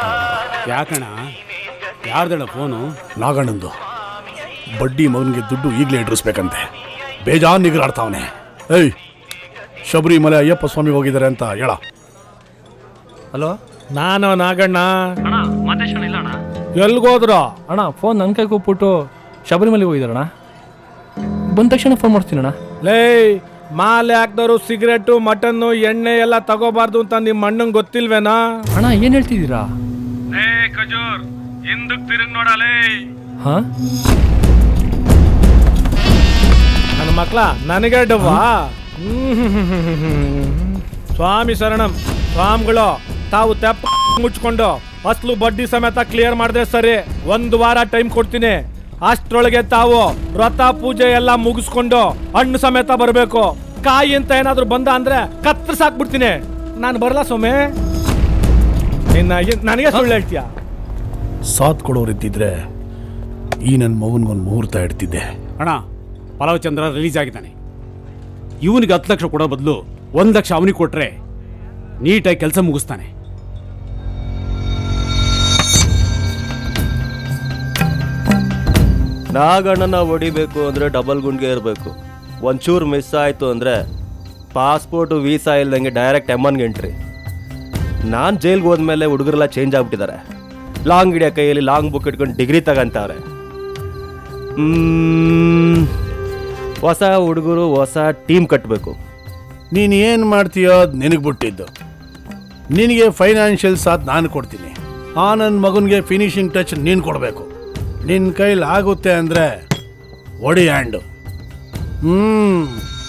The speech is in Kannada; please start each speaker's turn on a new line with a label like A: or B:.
A: ಯಾಕಣ್ಣ ಯಾರ್ದಣ್ಣ ಫೋನು
B: ನಾಗಣ್ಣಂದು ಬಡ್ಡಿ ಮಗನಿಗೆ ದುಡ್ಡು ಈಗಲೇ ಇಡ್ರಿಸ್ಬೇಕಂತೆ ಬೇಜಾನ್ ನಿಗ್ರಾಡ್ತಾವನೆ ಏಯ್ ಶಬರಿಮಲೆ ಅಯ್ಯಪ್ಪ ಸ್ವಾಮಿ ಹೋಗಿದ್ದಾರೆ ಅಂತ ಹೇಳ
C: ಹಲೋ
D: ನಾನು ನಾಗಣ್ಣ
C: ಅಣ್ಣ ಮಾತೇಶ್ ಅಣ್ಣ ಇಲ್ಲ ಅಣ್ಣ
D: ಎಲ್ಗೋದ್ರು
C: ಅಣ್ಣ ಫೋನ್ ನನ್ನ ಕೈಗೆ ಕೊಟ್ಬಿಟ್ಟು ಶಬರಿಮಲೆಗೆ ಹೋಗಿದಾರಣ್ಣ ಬಂದ ತಕ್ಷಣ ಫೋನ್ ಮಾಡ್ತೀನಿ ಅಣ್ಣ
D: ಲೇ ಮಾಲೆ ಹಾಕ್ದವ್ರು ಸಿಗರೆಟು ಮಟನ್ನು ಎಣ್ಣೆ ಎಲ್ಲ ತಗೋಬಾರ್ದು ಅಂತ ನಿಮ್ಮ ಅಣ್ಣಂಗೆ ಗೊತ್ತಿಲ್ವೇನಾ
C: ಅಣ್ಣ ಏನು ಹೇಳ್ತಿದ್ದೀರಾ
D: ಲೇ ಖಜೂರ್ ಹಿಂದಕ್ ತಿರುಗ್ ನೋಡಲೇ
C: ಹಾ
D: ನನ್ನ ಮಕ್ಳ ನನಗೆ ಡವ್ವಾ ಸ್ವಾಮಿ ಶರಣಂ ಸ್ವಾಮಿಗಳು ತಾವು ತೆಪ್ಪ ಮುಚ್ಕೊಂಡು ಅಸ್ಲು ಬಡ್ಡಿ ಸಮೇತ ಕ್ಲಿಯರ್ ಮಾಡಿದ್ರೆ ಸರಿ ಒಂದು ವಾರ ಟೈಮ್ ಕೊಡ್ತೀನಿ ಅಷ್ಟ್ರೊಳಗೆ ತಾವು ವ್ರತ ಪೂಜೆ ಎಲ್ಲ ಮುಗಿಸ್ಕೊಂಡು ಹಣ್ಣು ಸಮೇತ ಬರಬೇಕು ಕಾಯಿ ಅಂತ ಏನಾದ್ರು ಬಂದ ಅಂದ್ರೆ ಕತ್ತರಿಸಾಕ್ಬಿಡ್ತೀನಿ ನಾನು ಬರಲ್ಲ ಸೊಮೆ ನಿನ್ನ ಏನ್- ನನಗೆ ಸುಳ್ಳು ಹೇಳ್ತೀಯಾ
B: ಸಾಥ್ ಕೊಡೋರಿದ್ದಿದ್ರೆ ಈ ನನ್ನ ಮಗನಿಗೊಂದು ಮುಹೂರ್ತ ಇಡ್ತಿದ್ದೆ
A: ಅಣ್ಣ ಪಲಾವ್ ಚಂದ್ರ ರಿಲೀಸ್ ಆಗಿದ್ದಾನೆ ಇವನಿಗೆ ಹತ್ತು ಲಕ್ಷ ಕೊಡೋ ಬದಲು ಒಂದು ಲಕ್ಷ ಅವನಿಗೆ ಕೊಟ್ರೆ ನೀಟಾಗಿ ಕೆಲಸ ಮುಗಿಸ್ತಾನೆ
E: ನಾಗಣ್ಣನ ಹೊಡಿಬೇಕು ಅಂದರೆ ಡಬಲ್ ಗುಂಡ್ಗೆ ಇರಬೇಕು ಒಂಚೂರು ಮಿಸ್ ಆಯಿತು ಅಂದರೆ ಪಾಸ್ಪೋರ್ಟು ವೀಸಾ ಇಲ್ದಂಗೆ ಡೈರೆಕ್ಟ್ ಎಮ್ಮನ್ಗೆ ಎಂಟ್ರಿ ನಾನು ಜೈಲ್ಗೆ ಹೋದ್ಮೇಲೆ ಹುಡುಗರೆಲ್ಲ ಚೇಂಜ್ ಆಗ್ಬಿಟ್ಟಿದ್ದಾರೆ ಲಾಂಗ್ ಹಿಡಿಯೋ ಕೈಯಲ್ಲಿ ಲಾಂಗ್ ಬುಕ್ ಇಟ್ಕೊಂಡು ಡಿಗ್ರಿ ತಗಂತವ್ರೆ ಮ್ಮ್, ಹೊಸ ಹುಡುಗರು ಹೊಸ ಟೀಮ್ ಕಟ್ಟಬೇಕು
B: ನೀನು ಏನು ಮಾಡ್ತೀಯೋ ಅದು ನಿನಗೆ ಬಿಟ್ಟಿದ್ದು ನಿನಗೆ ಫೈನಾನ್ಷಿಯಲ್ ಸಾಥ್ ನಾನು ಕೊಡ್ತೀನಿ ಆ ನನ್ನ ಮಗನಿಗೆ ಫಿನಿಶಿಂಗ್ ಟಚ್ ನೀನು ಕೊಡಬೇಕು ನಿನ್ನ ಕೈಲಿ ಆಗುತ್ತೆ ಅಂದರೆ ಒಡಿ ಹ್ಯಾಂಡು ಹ್ಞೂ